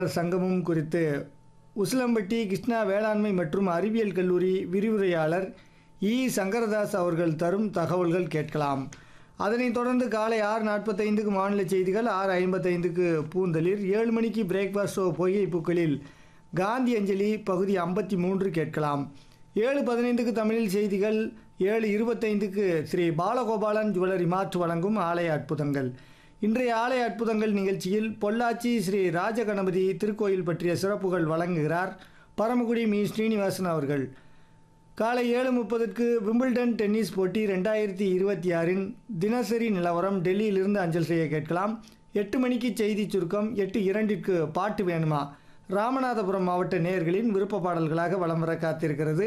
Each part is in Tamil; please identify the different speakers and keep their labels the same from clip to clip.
Speaker 1: சங்கமும் குறித்து உசிலம்பட்டி கிருஷ்ணா வேளாண்மை மற்றும் அறிவியல் கல்லூரி விரிவுரையாளர் இ சங்கரதாஸ் அவர்கள் தரும் தகவல்கள் கேட்கலாம் அதனைத் தொடர்ந்து காலை ஆறு நாற்பத்தைந்துக்கு மாநில செய்திகள் ஆறு ஐம்பத்தைந்துக்கு பூந்தளிர் ஏழு மணிக்கு பிரேக்ஃபாஸ்ட் ஷோ பொய்கை பூக்களில் காந்தி அஞ்சலி பகுதி ஐம்பத்தி மூன்று கேட்கலாம் ஏழு பதினைந்துக்கு தமிழில் செய்திகள் ஏழு இருபத்தைந்துக்கு ஸ்ரீ பாலகோபாலன் ஜுவல்லரி மாற்று வழங்கும் ஆலய அற்புதங்கள் இன்றைய ஆலய அற்புதங்கள் நிகழ்ச்சியில் பொள்ளாச்சி ஸ்ரீ ராஜகணபதி திருக்கோயில் பற்றிய சிறப்புகள் வழங்குகிறார் பரமக்குடி மீ ஸ்ரீனிவாசன் அவர்கள் காலை ஏழு முப்பதுக்கு விம்பிள்டன் டென்னிஸ் போட்டி ரெண்டாயிரத்தி இருபத்தி ஆறின் தினசரி நிலவரம் டெல்லியிலிருந்து அஞ்சல் செய்ய கேட்கலாம் எட்டு மணிக்கு செய்தி சுருக்கம் எட்டு இரண்டிற்கு பாட்டு வேணுமா ராமநாதபுரம் மாவட்ட நேயர்களின் விருப்ப பாடல்களாக வலம் வர காத்திருக்கிறது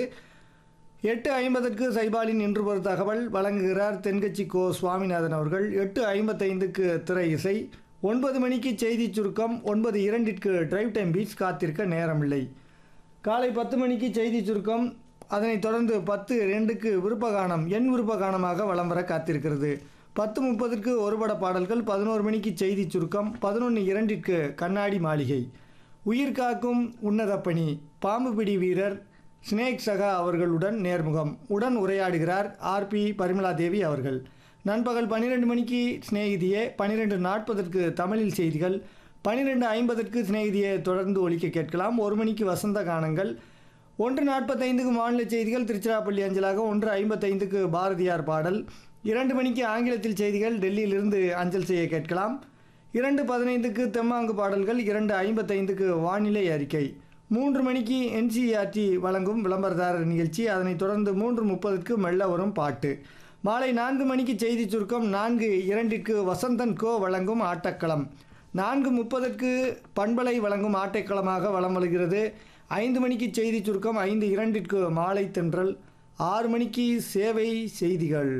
Speaker 1: எட்டு ஐம்பதற்கு சைபாலின் இன்று ஒரு தகவல் வழங்குகிறார் தென்கட்சி கோ சுவாமிநாதன் அவர்கள் எட்டு ஐம்பத்தைந்துக்கு திரை இசை ஒன்பது மணிக்கு செய்தி சுருக்கம் ஒன்பது இரண்டிற்கு டிரைவ் டைம் பீச் காத்திருக்க நேரமில்லை காலை பத்து மணிக்கு செய்தி சுருக்கம் அதனைத் தொடர்ந்து பத்து ரெண்டுக்கு விருப்பகானம் என் விருப்பகானமாக வலம் வர காத்திருக்கிறது பத்து முப்பதுக்கு ஒருபட பாடல்கள் பதினோரு மணிக்கு செய்தி சுருக்கம் பதினொன்று இரண்டிற்கு கண்ணாடி மாளிகை உயிர் காக்கும் உன்னத பணி பாம்பு பிடி வீரர் ஸ்னேக் சகா அவர்களுடன் நேர்முகம் உடன் உரையாடுகிறார் ஆர்பி பரிமலா தேவி அவர்கள் நண்பகல் பன்னிரெண்டு மணிக்கு சிநேகிதியே பன்னிரெண்டு நாற்பதற்கு தமிழில் செய்திகள் பன்னிரெண்டு ஐம்பதற்கு சிநேகிதியை தொடர்ந்து ஒலிக்க கேட்கலாம் ஒரு மணிக்கு வசந்த கானங்கள் ஒன்று நாற்பத்தைந்துக்கு மாநில செய்திகள் திருச்சிராப்பள்ளி அஞ்சலாக ஒன்று ஐம்பத்தைந்துக்கு பாரதியார் பாடல் இரண்டு மணிக்கு ஆங்கிலத்தில் செய்திகள் டெல்லியிலிருந்து அஞ்சல் செய்ய கேட்கலாம் இரண்டு பதினைந்துக்கு தெம்மாங்கு பாடல்கள் இரண்டு ஐம்பத்தைந்துக்கு வானிலை அறிக்கை மூன்று மணிக்கு என்சிஆர்டி வழங்கும் விளம்பரதாரர் நிகழ்ச்சி அதனைத் தொடர்ந்து மூன்று முப்பதுக்கு மெல்ல வரும் பாட்டு மாலை நான்கு மணிக்கு செய்தி சுருக்கம் நான்கு இரண்டிற்கு வசந்தன் கோ வழங்கும் ஆட்டக்களம் நான்கு முப்பதற்கு பண்பலை வழங்கும் ஆட்டக்களமாக வலம் வருகிறது ஐந்து மணிக்கு செய்தி சுருக்கம் ஐந்து இரண்டிற்கு மாலை தென்றல் ஆறு மணிக்கு சேவை செய்திகள்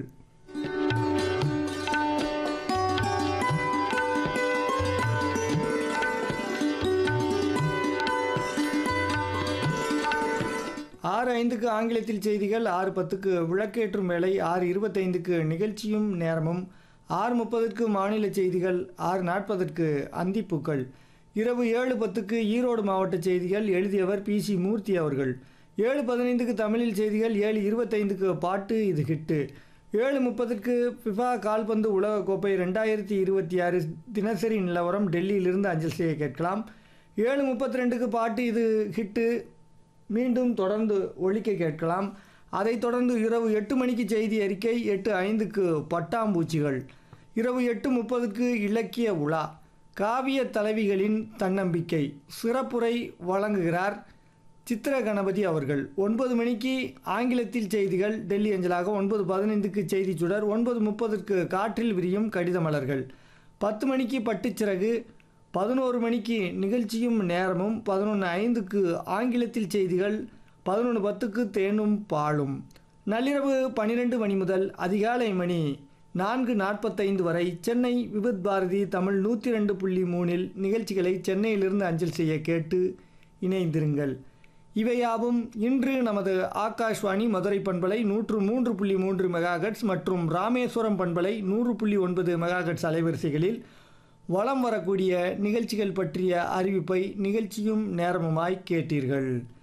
Speaker 1: ஆறு ஐந்துக்கு ஆங்கிலத்தில் செய்திகள் ஆறு பத்துக்கு விளக்கேற்றும் வேலை ஆறு இருபத்தைந்துக்கு நிகழ்ச்சியும் நேரமும் ஆறு முப்பதுக்கு மாநில செய்திகள் ஆறு நாற்பதற்கு அந்திப்பூக்கள் இரவு ஏழு பத்துக்கு ஈரோடு மாவட்ட செய்திகள் எழுதியவர் பி சி மூர்த்தி அவர்கள் ஏழு பதினைந்துக்கு தமிழில் செய்திகள் ஏழு இருபத்தைந்துக்கு பாட்டு இது ஹிட்டு ஏழு முப்பதுக்கு ஃபிஃபா கால்பந்து உலகக்கோப்பை ரெண்டாயிரத்தி இருபத்தி ஆறு தினசரி நிலவரம் டெல்லியிலிருந்து அஞ்சல் செய்ய கேட்கலாம் ஏழு முப்பத்தி ரெண்டுக்கு பாட்டு இது ஹிட்டு மீண்டும் தொடர்ந்து ஒழிக்க கேட்கலாம் அதைத் தொடர்ந்து இரவு எட்டு மணிக்கு செய்தி அறிக்கை எட்டு ஐந்துக்கு பட்டாம்பூச்சிகள் இரவு எட்டு முப்பதுக்கு இலக்கிய உலா காவிய தலைவிகளின் தன்னம்பிக்கை சிறப்புரை வழங்குகிறார் சித்திர கணபதி அவர்கள் ஒன்பது மணிக்கு ஆங்கிலத்தில் செய்திகள் டெல்லி அஞ்சலாக ஒன்பது பதினைந்துக்கு செய்தி சுடர் ஒன்பது முப்பதுக்கு காற்றில் விரியும் கடித மலர்கள் பத்து மணிக்கு பட்டுச்சிறகு பதினோரு மணிக்கு நிகழ்ச்சியும் நேரமும் பதினொன்று ஐந்துக்கு ஆங்கிலத்தில் செய்திகள் பதினொன்று பத்துக்கு தேனும் பாலும் நள்ளிரவு பன்னிரெண்டு மணி முதல் அதிகாலை மணி நான்கு நாற்பத்தைந்து வரை சென்னை விபத் பாரதி தமிழ் நூற்றி ரெண்டு புள்ளி மூணில் நிகழ்ச்சிகளை சென்னையிலிருந்து அஞ்சல் செய்ய கேட்டு இணைந்திருங்கள் இவையாவும் இன்று நமது ஆகாஷ்வாணி மதுரை பண்பலை நூற்று மூன்று புள்ளி மூன்று மெகாஹெட்ஸ் மற்றும் ராமேஸ்வரம் பண்பலை நூறு புள்ளி ஒன்பது மெகாஹெட்ஸ் அலைவரிசைகளில் வலம் வரக்கூடிய நிகழ்ச்சிகள் பற்றிய அறிவிப்பை நிகழ்ச்சியும் நேரமுமாய் கேட்டீர்கள்